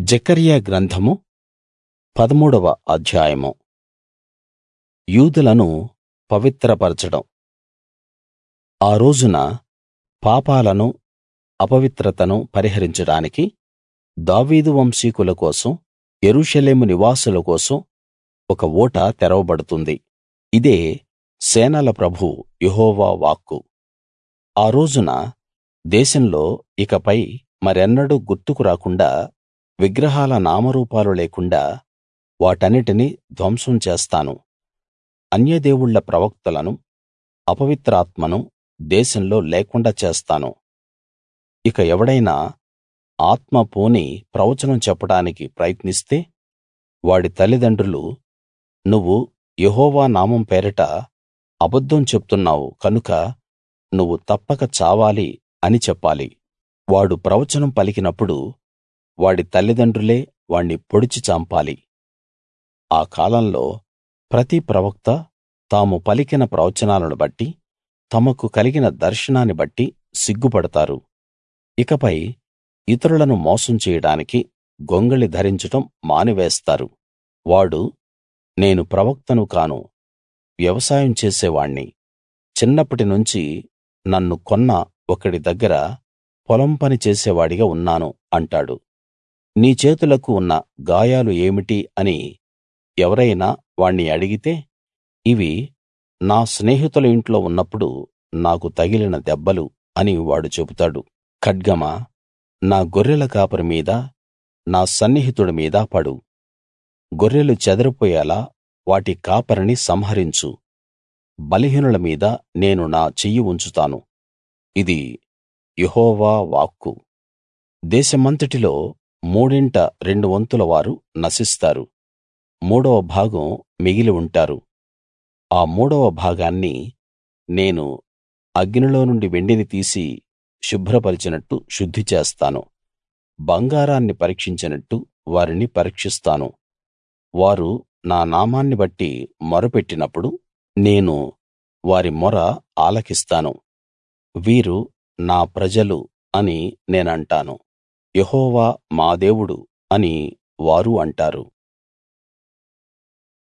జెకర్యా గ్రంథము పదమూడవ అధ్యాయము యూదులను పవిత్రపరచడం ఆ రోజున పాపాలను అపవిత్రతను పరిహరించడానికి దావీదు వంశీకుల కోసం యెరూషలేము నివాసుల కోసం ఒక ఊట తెరవబడుతుంది ఇదే సేనల ప్రభువు యెహోవా వాక్కు ఆ రోజున దేశంలో ఇకపై మరెన్నడూ గుర్తుకు రాకుండా విగ్రహాల నామరూపాలు లేకుండా వాటన్నిటినీ ధ్వంసం చేస్తాను అన్యదేవుళ్ళ ప్రవక్తలను అపవిత్రాత్మను దేశంలో లేకుండా చేస్తాను ఇక ఎవడైనా ఆత్మ పూని ప్రవచనం చెప్పడానికి ప్రయత్నిస్తే వాడి తల్లిదండ్రులు నువ్వు యెహోవా నామం పేరట అబద్ధం చెప్తున్నావు కనుక నువ్వు తప్పక చావాలి అని చెప్పాలి వాడు ప్రవచనం పలికినప్పుడు వాడి తల్లిదండ్రులే వాణ్ణి పొడిచి చంపాలి ఆ కాలంలో ప్రతి ప్రవక్త తాము పలికిన ప్రవచనాలను బట్టి తమకు కలిగిన దర్శనాన్ని బట్టి సిగ్గుపడతారు ఇకపై ఇతరులను మోసం చేయడానికి గొంగళి ధరించడం మానివేస్తారు వాడు నేను ప్రవక్తను కాను వ్యవసాయం చేసేవాణ్ణి చిన్నప్పటి నుంచి నన్ను కొన్న ఒకడి దగ్గర పొలం పని చేసేవాడిగా ఉన్నాను అంటాడు నీ చేతులకు ఉన్న గాయాలు ఏమిటి అని ఎవరైనా వాణ్ణి అడిగితే ఇవి నా స్నేహితుల ఇంట్లో ఉన్నప్పుడు నాకు తగిలిన దెబ్బలు అని వాడు చెబుతాడు ఖడ్గమా నా గొర్రెల కాపరి మీద నా సన్నిహితుడి మీద పడు గొర్రెలు చెదరిపోయేలా వాటి కాపరిని సంహరించు బలహీనుల మీద నేను నా చెయ్యి ఉంచుతాను ఇది యెహోవా వాక్కు దేశమంతటిలో మూడింట రెండు వంతుల వారు నశిస్తారు మూడవ భాగం మిగిలి ఉంటారు ఆ మూడవ భాగాన్ని నేను అగ్నిలో నుండి వెండిని తీసి శుభ్రపరిచినట్టు శుద్ధి చేస్తాను బంగారాన్ని పరీక్షించినట్టు వారిని పరీక్షిస్తాను వారు నా నామాన్ని బట్టి మొరపెట్టినప్పుడు నేను వారి మొర ఆలకిస్తాను వీరు నా ప్రజలు అని నేనంటాను యెహోవా మా దేవుడు అని వారు అంటారు